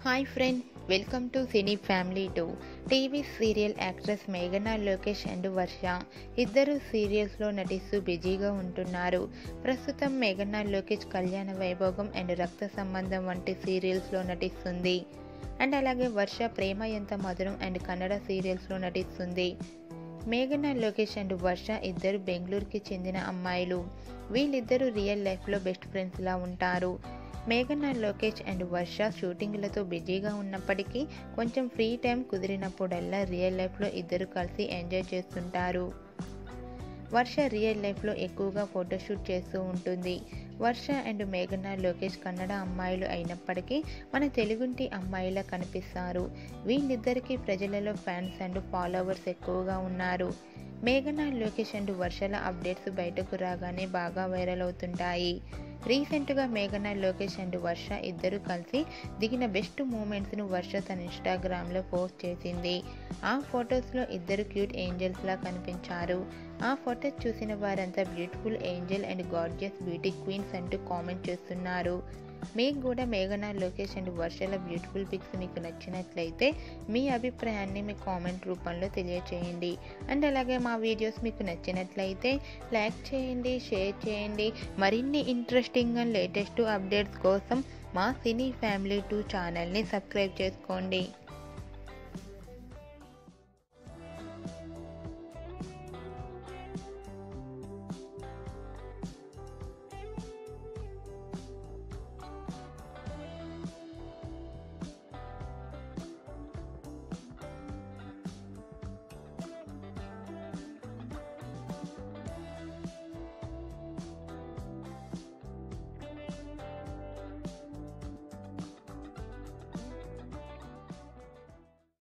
hi friend welcome to cine family two TV serial actress మేఘనా Lokesh and వర్ష ఇద్దరు సీరియల్స్లో నటిస్తూ బిజీగా ఉంటున్నారు ప్రస్తుతం మేఘనా లోకేష్ కళ్యాణ వైభోగం అండ్ రక్త సంబంధం వంటి సీరియల్స్లో నటిస్తుంది అండ్ అలాగే వర్ష ప్రేమ ఎంత మధురం అండ్ కన్నడ సీరియల్స్లో నటిస్తుంది మేఘనా లోకేష్ అండ్ వర్ష ఇద్దరు బెంగళూరుకి చెందిన అమ్మాయిలు వీళ్ళిద్దరూ రియల్ లైఫ్లో బెస్ట్ ఫ్రెండ్స్లా ఉంటారు మేఘనా లోకేష్ అండ్ వర్ష షూటింగ్లతో బిజీగా ఉన్నప్పటికీ కొంచెం ఫ్రీ టైం కుదిరినప్పుడల్లా రియల్ లైఫ్లో ఇద్దరు కలిసి ఎంజాయ్ చేస్తుంటారు వర్ష రియల్ లైఫ్లో ఎక్కువగా ఫోటోషూట్ చేస్తూ ఉంటుంది వర్ష అండ్ మేఘనా లోకేష్ కన్నడ అమ్మాయిలు అయినప్పటికీ మన తెలుగుంటి అమ్మాయిలా కనిపిస్తారు వీళ్ళిద్దరికీ ప్రజలలో ఫ్యాన్స్ అండ్ ఫాలోవర్స్ ఎక్కువగా ఉన్నారు మేఘనా లోకేష్ అండ్ వర్షల అప్డేట్స్ బయటకు రాగానే బాగా వైరల్ అవుతుంటాయి రీసెంట్గా మేఘనా లోకేష్ అండ్ వర్ష ఇద్దరు కలిసి దిగిన బెస్ట్ మూమెంట్స్ను వర్ష తన ఇన్స్టాగ్రామ్లో పోస్ట్ చేసింది ఆ ఫొటోస్లో ఇద్దరు క్యూట్ ఏంజల్స్లా కనిపించారు ఆ ఫొటోస్ చూసిన వారంతా beautiful angel and gorgeous beauty queens అంటూ కామెంట్ చేస్తున్నారు మీకు కూడా మేఘనా లోకేష్ అండ్ వర్షల బ్యూటిఫుల్ పిక్స్ మీకు నచ్చినట్లయితే మీ అభిప్రాయాన్ని మీ కామెంట్ రూపంలో తెలియచేయండి అండ్ అలాగే మా వీడియోస్ మీకు నచ్చినట్లయితే లైక్ చేయండి షేర్ చేయండి మరిన్ని ఇంట్రెస్టింగ్ అండ్ లేటెస్ట్ అప్డేట్స్ కోసం మా సినీ ఫ్యామిలీ టూ ఛానల్ని సబ్స్క్రైబ్ చేసుకోండి